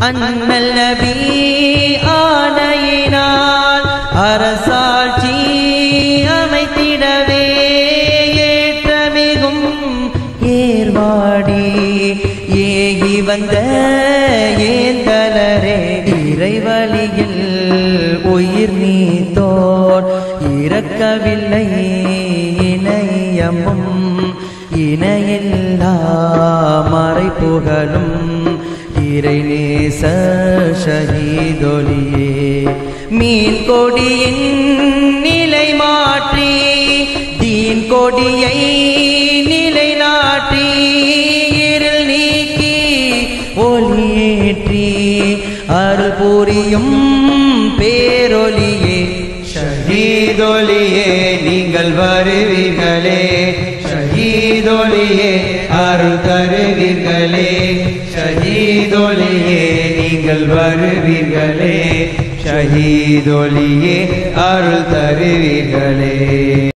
அண்ணல் நபி ஆணையினால் அரசாட்சி அமைத்திடவே ஏற்றமிகும் ஏர்வாடி ஏகி வந்த ஏந்தலரே இறைவழியில் உயிர் நீத்தோர் இறக்கவில்லை இணையமும் இணையில்லா மறைப்புகழும் இறைநேச ஷஹீதொலியே மீன் கொடியின் நிலை மாற்றி தீன் கொடியை நிலை நாட்டி இருள் நீக்கி ஒளியேற்றி அருள் புரியும் பேரொலியே ஷஹீதொலியே நீங்கள் வருவீர்களே ஷஹீதொலியே அருள் தருவீர்களே ஷஹீதொலியே நீங்கள் வருவீர்களே ஷஹீதொலியே அருள் தருவீர்களே